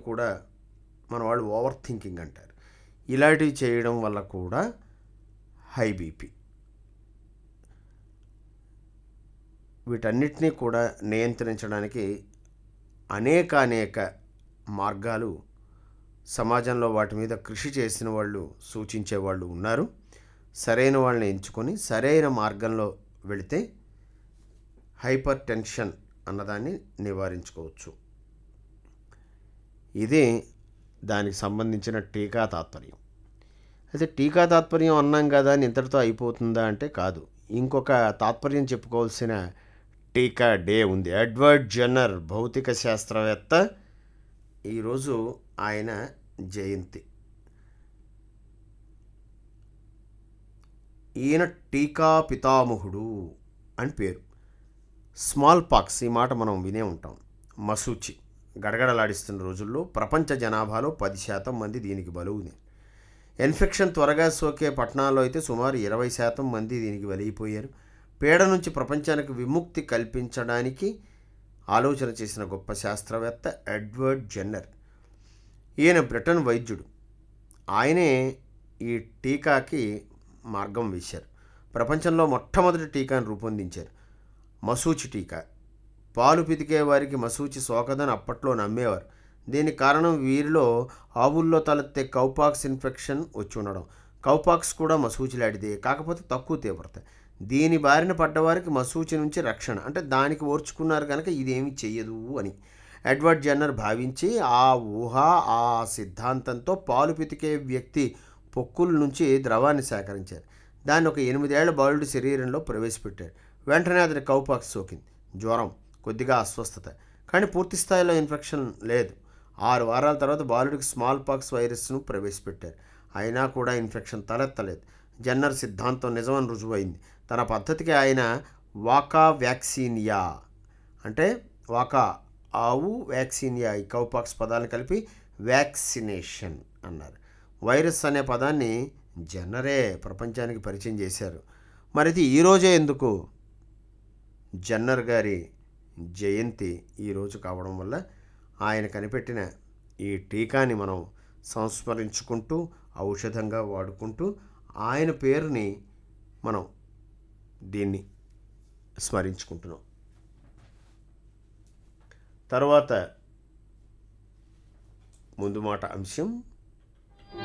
కూడా మన వాళ్ళు ఓవర్ థింకింగ్ అంటారు ఇలాంటివి చేయడం వల్ల కూడా హై బీపీ వీటన్నిటినీ కూడా నియంత్రించడానికి అనేక అనేక మార్గాలు సమాజంలో వాటి మీద కృషి చేసిన వాళ్ళు సూచించే వాళ్ళు ఉన్నారు సరైన వాళ్ళని ఎంచుకొని సరైన మార్గంలో వెళితే హైపర్ టెన్షన్ అన్నదాన్ని నివారించుకోవచ్చు ఇది దానికి సంబంధించిన టీకా తాత్పర్యం అయితే టీకా తాత్పర్యం అన్నాం కదా అని ఇంతటితో అయిపోతుందా అంటే కాదు ఇంకొక తాత్పర్యం చెప్పుకోవాల్సిన టీకా డే ఉంది ఎడ్వర్డ్ జెన్నర్ భౌతిక శాస్త్రవేత్త ఈరోజు ఆయన జయంతి ఈయన టీకా పితామహుడు అని పేరు స్మాల్ పాక్స్ ఈ మాట మనం వినే ఉంటాం మసూచి గడగడలాడిస్తున్న రోజుల్లో ప్రపంచ జనాభాలో పది శాతం మంది దీనికి బలువుని ఇన్ఫెక్షన్ త్వరగా సోకే పట్టణాల్లో అయితే సుమారు ఇరవై శాతం మంది దీనికి బలైపోయారు పీడ నుంచి ప్రపంచానికి విముక్తి కల్పించడానికి ఆలోచన చేసిన గొప్ప శాస్త్రవేత్త ఎడ్వర్డ్ జెన్నర్ ఈయన బ్రిటన్ వైద్యుడు ఆయనే ఈ టీకాకి మార్గం వేశారు ప్రపంచంలో మొట్టమొదటి టీకాను రూపొందించారు మసూచి టీకా పాలు పితికే వారికి మసూచి సోకదని అప్పట్లో నమ్మేవారు దీనికి కారణం వీరిలో ఆవుల్లో తలెత్తే కౌపాక్స్ ఇన్ఫెక్షన్ వచ్చి ఉండడం కౌపాక్స్ కూడా మసూచిలాంటిదే కాకపోతే తక్కువ తీవ్రత దీని బారిన పడ్డవారికి మసూచి నుంచి రక్షణ అంటే దానికి ఓర్చుకున్నారు కనుక ఇదేమి చెయ్యదు అని ఎడ్వర్డ్ జన్నర్ భావించి ఆ ఊహ ఆ సిద్ధాంతంతో పాలు పితికే వ్యక్తి పొక్కుల నుంచి ద్రవాన్ని సేకరించారు దాన్ని ఒక ఎనిమిదేళ్ల బాలుడి శరీరంలో ప్రవేశపెట్టారు వెంటనే అతని కౌపాక్స్ సోకింది జ్వరం కొద్దిగా అస్వస్థత కానీ పూర్తి స్థాయిలో ఇన్ఫెక్షన్ లేదు ఆరు వారాల తర్వాత బాలుడికి స్మాల్ పాక్స్ వైరస్ను ప్రవేశపెట్టారు అయినా కూడా ఇన్ఫెక్షన్ తలెత్తలేదు జన్నర్ సిద్ధాంతం నిజమని రుజువైంది తన పద్ధతికి ఆయన వాకా వ్యాక్సినియా అంటే వాకా ఆవు వ్యాక్సినియా ఈ కౌపాక్స్ పదాలను కలిపి వ్యాక్సినేషన్ అన్నారు వైరస్ అనే పదాన్ని జన్నరే ప్రపంచానికి పరిచయం చేశారు మరి ఇది ఈరోజే ఎందుకు జన్నర్ గారి జయంతి ఈరోజు కావడం వల్ల ఆయన కనిపెట్టిన ఈ టీకాని మనం సంస్మరించుకుంటూ ఔషధంగా వాడుకుంటూ ఆయన పేరుని మనం దీన్ని స్మరించుకుంటున్నాం తర్వాత ముందు మాట అంశం